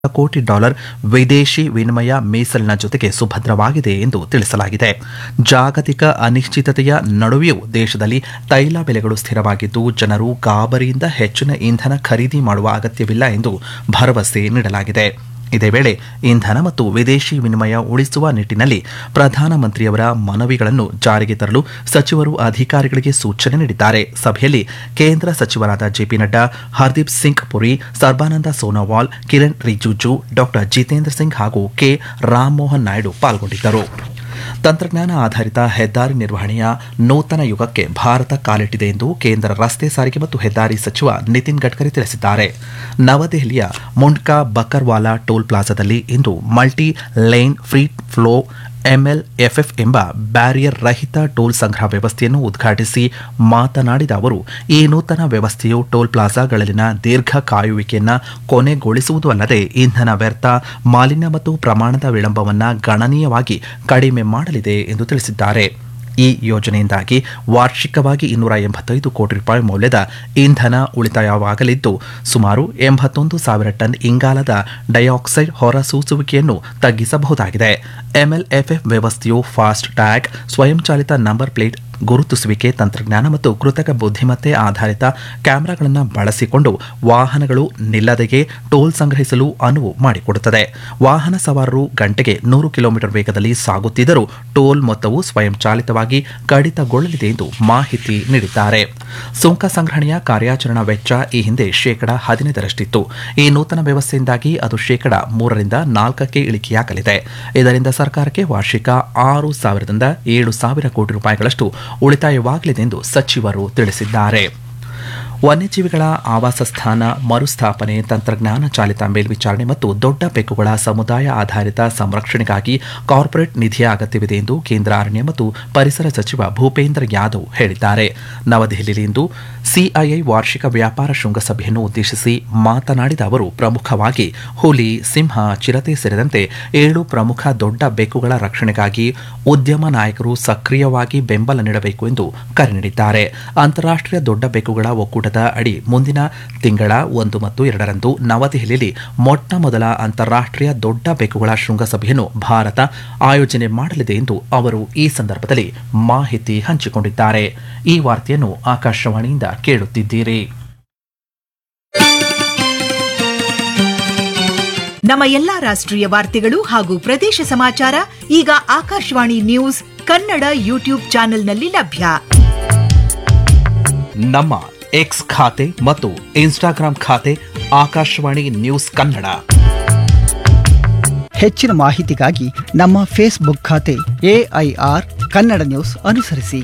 ಕೋಟಿ ಡಾಲರ್ ವಿದೇಶಿ ವಿನಿಮಯ ಮೀಸಲಿನ ಜೊತೆಗೆ ಸುಭದ್ರವಾಗಿದೆ ಎಂದು ತಿಳಿಸಲಾಗಿದೆ ಜಾಗತಿಕ ಅನಿಶ್ಚಿತತೆಯ ನಡುವೆಯೂ ದೇಶದಲ್ಲಿ ತೈಲ ಬೆಲೆಗಳು ಸ್ಥಿರವಾಗಿದ್ದು ಜನರು ಗಾಬರಿಯಿಂದ ಹೆಚ್ಚಿನ ಇಂಧನ ಖರೀದಿ ಮಾಡುವ ಅಗತ್ಯವಿಲ್ಲ ಎಂದು ಭರವಸೆ ನೀಡಲಾಗಿದೆ ಇದೇ ವೇಳೆ ಇಂಧನ ಮತ್ತು ವಿದೇಶಿ ವಿನಿಮಯ ಉಳಿಸುವ ನಿಟ್ಟಿನಲ್ಲಿ ಪ್ರಧಾನಮಂತ್ರಿಯವರ ಮನವಿಗಳನ್ನು ಜಾರಿಗೆ ತರಲು ಸಚಿವರು ಅಧಿಕಾರಿಗಳಿಗೆ ಸೂಚನೆ ನೀಡಿದ್ದಾರೆ ಸಭೆಯಲ್ಲಿ ಕೇಂದ್ರ ಸಚಿವರಾದ ಜೆಪಿ ನಡ್ಡಾ ಹರ್ದೀಪ್ ಸಿಂಗ್ ಪುರಿ ಸರ್ಬಾನಂದ ಸೋನೋವಾಲ್ ಕಿರಣ್ ರಿಜಿಜು ಡಾಕ್ಟರ್ ಜಿತೇಂದ್ರ ಸಿಂಗ್ ಹಾಗೂ ಕೆ ರಾಮಮೋಹನ್ ನಾಯ್ಡು ಪಾಲ್ಗೊಂಡಿದ್ದರು ತಂತ್ರಜ್ಞಾನ ಆಧಾರಿತ ಹೆದ್ದಾರಿ ನಿರ್ವಹಣೆಯ ನೂತನ ಯುಗಕ್ಕೆ ಭಾರತ ಕಾಲಿಟ್ಟಿದೆ ಎಂದು ಕೇಂದ್ರ ರಸ್ತೆ ಸಾರಿಗೆ ಮತ್ತು ಹೆದ್ದಾರಿ ಸಚಿವ ನಿತಿನ್ ಗಡ್ಕರಿ ತಿಳಿಸಿದ್ದಾರೆ ನವದೆಹಲಿಯ ಮುಂಡ್ಕಾ ಬಕರ್ವಾಲಾ ಟೋಲ್ ಪ್ಲಾಜಾದಲ್ಲಿ ಇಂದು multi lane free flow MLFF ಎಂಬ ಬ್ಯಾರಿಯರ್ ರಹಿತ ಟೋಲ್ ಸಂಗ್ರಹ ವ್ಯವಸ್ಥೆಯನ್ನು ಉದ್ಘಾಟಿಸಿ ಮಾತನಾಡಿದ ಅವರು ಈ ನೂತನ ವ್ಯವಸ್ಥೆಯು ಟೋಲ್ ಪ್ಲಾಜಾಗಳಲ್ಲಿನ ದೀರ್ಘ ಕಾಯುವಿಕೆಯನ್ನು ಕೊನೆಗೊಳಿಸುವುದು ಅಲ್ಲದೆ ಇಂಧನ ವ್ಯರ್ಥ ಮಾಲಿನ್ಯ ಮತ್ತು ಪ್ರಮಾಣದ ವಿಳಂಬವನ್ನು ಗಣನೀಯವಾಗಿ ಕಡಿಮೆ ಮಾಡಲಿದೆ ಎಂದು ತಿಳಿಸಿದ್ದಾರೆ ಈ ಯೋಜನೆಯಿಂದಾಗಿ ವಾರ್ಷಿಕವಾಗಿ ಇನ್ನೂರ ಎಂಬತ್ತೈದು ಕೋಟಿ ರೂಪಾಯಿ ಮೌಲ್ಯದ ಇಂಧನ ಉಳಿತಾಯವಾಗಲಿದ್ದು ಸುಮಾರು ಎಂಬತ್ತೊಂದು ಸಾವಿರ ಟನ್ ಇಂಗಾಲದ ಡೈಆಕ್ಸೈಡ್ ಹೊರಸೂಸುವಿಕೆಯನ್ನು ತಗ್ಗಿಸಬಹುದಾಗಿದೆ ಎಂಎಲ್ಎಫ್ಎಫ್ ವ್ಯವಸ್ಥೆಯು ಫಾಸ್ಟ್ ಟ್ಯಾಗ್ ಸ್ವಯಂಚಾಲಿತ ನಂಬರ್ ಪ್ಲೇಟ್ ಗುರುತಿಸುವಿಕೆ ತಂತ್ರಜ್ಞಾನ ಮತ್ತು ಕೃತಕ ಬುದ್ಧಿಮತ್ತೆ ಆಧಾರಿತ ಕ್ಯಾಮೆರಾಗಳನ್ನು ಬಳಸಿಕೊಂಡು ವಾಹನಗಳು ನಿಲ್ಲದೆಯೇ ಟೋಲ್ ಸಂಗ್ರಹಿಸಲು ಅನುವು ಮಾಡಿಕೊಡುತ್ತದೆ ವಾಹನ ಸವಾರರು ಗಂಟೆಗೆ ನೂರು ಕಿಲೋಮೀಟರ್ ವೇಗದಲ್ಲಿ ಸಾಗುತ್ತಿದ್ದರೂ ಟೋಲ್ ಮೊತ್ತವು ಸ್ವಯಂಚಾಲಿತವಾಗಿ ಕಡಿತಗೊಳ್ಳಲಿದೆ ಎಂದು ಮಾಹಿತಿ ನೀಡಿದ್ದಾರೆ ಸುಂಕ ಸಂಗ್ರಹಣೆಯ ಕಾರ್ಯಾಚರಣಾ ವೆಚ್ಚ ಈ ಹಿಂದೆ ಶೇಕಡ ಹದಿನೈದರಷ್ಟಿತ್ತು ಈ ನೂತನ ವ್ಯವಸ್ಥೆಯಿಂದಾಗಿ ಅದು ಶೇಕಡ ಮೂರರಿಂದ ನಾಲ್ಕಕ್ಕೆ ಇಳಿಕೆಯಾಗಲಿದೆ ಇದರಿಂದ ಸರ್ಕಾರಕ್ಕೆ ವಾರ್ಷಿಕ ಆರು ಸಾವಿರದಿಂದ ಏಳು ಸಾವಿರ ಕೋಟಿ ರೂಪಾಯಿಗಳಷ್ಟು ಉಳಿತಾಯವಾಗಲಿದೆ ಎಂದು ಸಚಿವರು ತಿಳಿಸಿದ್ದಾರೆ ವನ್ಯಜೀವಿಗಳ ಆವಾಸ ಸ್ಥಾನ ಮರುಸ್ಥಾಪನೆ ತಂತ್ರಜ್ಞಾನ ಚಾಲಿತ ಮೇಲ್ವಿಚಾರಣೆ ಮತ್ತು ದೊಡ್ಡ ಬೆಕ್ಕುಗಳ ಸಮುದಾಯ ಆಧಾರಿತ ಸಂರಕ್ಷಣೆಗಾಗಿ ಕಾರ್ಪೊರೇಟ್ ನಿಧಿಯ ಅಗತ್ಯವಿದೆ ಎಂದು ಕೇಂದ್ರ ಅರಣ್ಯ ಮತ್ತು ಪರಿಸರ ಸಚಿವ ಭೂಪೇಂದ್ರ ಯಾದವ್ ಹೇಳಿದ್ದಾರೆ ನವದೆಹಲಿಯಲ್ಲಿಂದು ಸಿಐಐ ವಾರ್ಷಿಕ ವ್ಯಾಪಾರ ಶೃಂಗಸಭೆಯನ್ನು ಉದ್ದೇಶಿಸಿ ಮಾತನಾಡಿದ ಅವರು ಪ್ರಮುಖವಾಗಿ ಹುಲಿ ಸಿಂಹ ಚಿರತೆ ಸೇರಿದಂತೆ ಏಳು ಪ್ರಮುಖ ದೊಡ್ಡ ಬೆಕ್ಕುಗಳ ರಕ್ಷಣೆಗಾಗಿ ಉದ್ಯಮ ನಾಯಕರು ಸಕ್ರಿಯವಾಗಿ ಬೆಂಬಲ ನೀಡಬೇಕು ಎಂದು ಕರೆ ನೀಡಿದ್ದಾರೆ ಅಂತಾರಾಷ್ಟ್ರೀಯ ದೊಡ್ಡ ಬೆಕ್ಕುಗಳ ಒಕ್ಕೂಟದ ಅಡಿ ಮುಂದಿನ ತಿಂಗಳ ಒಂದು ಮತ್ತು ಎರಡರಂದು ನವದೆಹಲಿಯಲ್ಲಿ ಮೊಟ್ಟ ಮೊದಲ ಅಂತಾರಾಷ್ಟ್ರೀಯ ದೊಡ್ಡ ಬೆಕ್ಕುಗಳ ಶೃಂಗಸಭೆಯನ್ನು ಭಾರತ ಆಯೋಜನೆ ಮಾಡಲಿದೆ ಎಂದು ಅವರು ಈ ಸಂದರ್ಭದಲ್ಲಿ ಮಾಹಿತಿ ಹಂಚಿಕೊಂಡಿದ್ದಾರೆ ಈ ವಾರ್ತೆಯನ್ನು ಆಕಾಶವಾಣಿಯಿಂದ ಕೇಳುತ್ತಿದ್ದೀರಿ ನಮ್ಮ ಎಲ್ಲಾ ರಾಷ್ಟ್ರೀಯ ವಾರ್ತೆಗಳು ಹಾಗೂ ಪ್ರದೇಶ ಸಮಾಚಾರ ಈಗ ಆಕಾಶವಾಣಿ ನ್ಯೂಸ್ ಕನ್ನಡ ಯೂಟ್ಯೂಬ್ ಚಾನೆಲ್ನಲ್ಲಿ ಲಭ್ಯ ನಮ್ಮ ಎಕ್ಸ್ ಖಾತೆ ಮತ್ತು ಇನ್ಸ್ಟಾಗ್ರಾಂ ಖಾತೆ ಆಕಾಶವಾಣಿ ನ್ಯೂಸ್ ಕನ್ನಡ ಹೆಚ್ಚಿನ ಮಾಹಿತಿಗಾಗಿ ನಮ್ಮ ಫೇಸ್ಬುಕ್ ಖಾತೆ ಎಐಆರ್ ಕನ್ನಡ ನ್ಯೂಸ್ ಅನುಸರಿಸಿ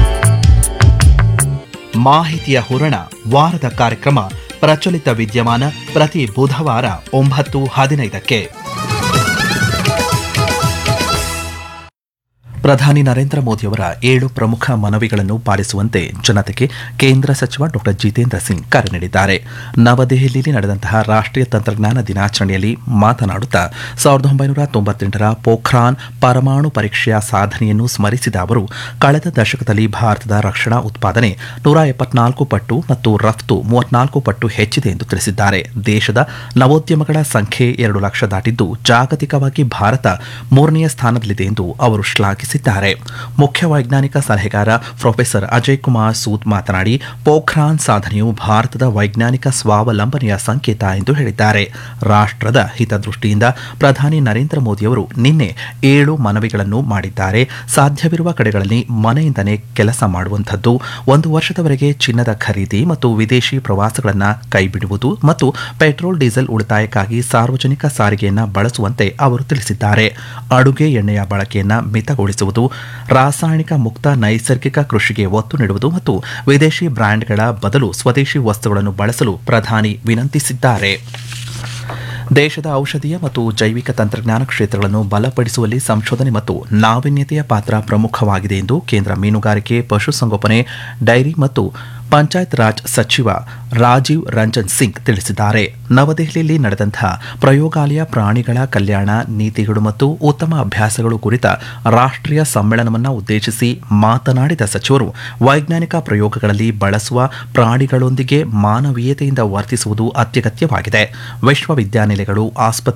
ಮಾಹಿತಿಯ ಹೂರಣ ವಾರದ ಕಾರ್ಯಕ್ರಮ ಪ್ರಚಲಿತ ವಿದ್ಯಮಾನ ಪ್ರತಿ ಬುಧವಾರ ಒಂಬತ್ತು ಹದಿನೈದಕ್ಕೆ ಪ್ರಧಾನಿ ನರೇಂದ್ರ ಮೋದಿಯವರ ಏಳು ಪ್ರಮುಖ ಮನವಿಗಳನ್ನು ಪಾಲಿಸುವಂತೆ ಜನತೆಗೆ ಕೇಂದ್ರ ಸಚಿವ ಡಾ ಜಿತೇಂದ್ರ ಸಿಂಗ್ ಕರೆ ನೀಡಿದ್ದಾರೆ ನವದೆಹಲಿಯಲ್ಲಿ ನಡೆದಂತಹ ರಾಷ್ಟ್ರೀಯ ತಂತ್ರಜ್ಞಾನ ದಿನಾಚರಣೆಯಲ್ಲಿ ಮಾತನಾಡುತ್ತಾ ಸಾವಿರದ ಒಂಬೈನೂರ ತೊಂಬತ್ತೆಂಟರ ಪೋಖ್ರಾನ್ ಪರಮಾಣು ಪರೀಕ್ಷೆಯ ಸಾಧನೆಯನ್ನು ಸ್ಮರಿಸಿದ ಅವರು ಕಳೆದ ದಶಕದಲ್ಲಿ ಭಾರತದ ರಕ್ಷಣಾ ಉತ್ಪಾದನೆ ನೂರ ಎಪ್ಪತ್ನಾಲ್ಕು ಪಟ್ಟು ಮತ್ತು ರಫ್ತು ಮೂವತ್ನಾಲ್ಕು ಪಟ್ಟು ಹೆಚ್ಚಿದೆ ಎಂದು ತಿಳಿಸಿದ್ದಾರೆ ದೇಶದ ನವೋದ್ಯಮಗಳ ಸಂಖ್ಯೆ ಎರಡು ಲಕ್ಷ ದಾಟಿದ್ದು ಜಾಗತಿಕವಾಗಿ ಭಾರತ ಮೂರನೆಯ ಸ್ಥಾನದಲ್ಲಿದೆ ಎಂದು ಅವರು ಶ್ಲಾಘಿಸಿದ್ದಾರೆ ಮುಖ್ಯ ವೈಜ್ಞಾನಿಕ ಸಲಹೆಗಾರ ಪ್ರೊಫೆಸರ್ ಅಜಯ್ ಕುಮಾರ್ ಸೂದ್ ಮಾತನಾಡಿ ಪೋಖ್ರಾನ್ ಸಾಧನೆಯು ಭಾರತದ ವೈಜ್ಞಾನಿಕ ಸ್ವಾವಲಂಬನೆಯ ಸಂಕೇತ ಎಂದು ಹೇಳಿದ್ದಾರೆ ರಾಷ್ಟ್ರದ ಹಿತದೃಷ್ಟಿಯಿಂದ ಪ್ರಧಾನಿ ನರೇಂದ್ರ ಮೋದಿಯವರು ನಿನ್ನೆ ಏಳು ಮನವಿಗಳನ್ನು ಮಾಡಿದ್ದಾರೆ ಸಾಧ್ಯವಿರುವ ಕಡೆಗಳಲ್ಲಿ ಮನೆಯಿಂದಲೇ ಕೆಲಸ ಮಾಡುವಂಥದ್ದು ಒಂದು ವರ್ಷದವರೆಗೆ ಚಿನ್ನದ ಖರೀದಿ ಮತ್ತು ವಿದೇಶಿ ಪ್ರವಾಸಗಳನ್ನು ಕೈಬಿಡುವುದು ಮತ್ತು ಪೆಟ್ರೋಲ್ ಡೀಸೆಲ್ ಉಳಿತಾಯಕ್ಕಾಗಿ ಸಾರ್ವಜನಿಕ ಸಾರಿಗೆಯನ್ನು ಬಳಸುವಂತೆ ಅವರು ತಿಳಿಸಿದ್ದಾರೆ ಅಡುಗೆ ಎಣ್ಣೆಯ ಬಳಕೆಯನ್ನು ಮಿತಗೊಳಿಸುವುದು ರಾಸಾಯನಿಕ ಮುಕ್ತ ನೈಸರ್ಗಿಕ ಕೃಷಿಗೆ ಒತ್ತು ನೀಡುವುದು ಮತ್ತು ವಿದೇಶಿ ಬ್ರ್ಯಾಂಡ್ಗಳ ಬದಲು ಸ್ವದೇಶಿ ವಸ್ತುಗಳನ್ನು ಬಳಸಲು ಪ್ರಧಾನಿ ವಿನಂತಿಸಿದ್ದಾರೆ ದೇಶದ ಔಷಧೀಯ ಮತ್ತು ಜೈವಿಕ ತಂತ್ರಜ್ಞಾನ ಕ್ಷೇತ್ರಗಳನ್ನು ಬಲಪಡಿಸುವಲ್ಲಿ ಸಂಶೋಧನೆ ಮತ್ತು ನಾವೀನ್ಯತೆಯ ಪಾತ್ರ ಪ್ರಮುಖವಾಗಿದೆ ಎಂದು ಕೇಂದ್ರ ಮೀನುಗಾರಿಕೆ ಪಶುಸಂಗೋಪನೆ ಡೈರಿ ಮತ್ತು ಪಂಚಾಯತ್ ರಾಜ್ ಸಚಿವ ರಾಜೀವ್ ರಂಜನ್ ಸಿಂಗ್ ತಿಳಿಸಿದ್ದಾರೆ ನವದೆಹಲಿಯಲ್ಲಿ ನಡೆದಂತಹ ಪ್ರಯೋಗಾಲಯ ಪ್ರಾಣಿಗಳ ಕಲ್ಯಾಣ ನೀತಿಗಳು ಮತ್ತು ಉತ್ತಮ ಅಭ್ಯಾಸಗಳು ಕುರಿತ ರಾಷ್ಟ್ರೀಯ ಸಮ್ಮೇಳನವನ್ನು ಉದ್ದೇಶಿಸಿ ಮಾತನಾಡಿದ ಸಚಿವರು ವೈಜ್ಞಾನಿಕ ಪ್ರಯೋಗಗಳಲ್ಲಿ ಬಳಸುವ ಪ್ರಾಣಿಗಳೊಂದಿಗೆ ಮಾನವೀಯತೆಯಿಂದ ವರ್ತಿಸುವುದು ಅತ್ಯಗತ್ಯವಾಗಿದೆ ವಿಶ್ವವಿದ್ಯಾನಿಲಯಗಳು ಆಸ್ಪತ್ರೆ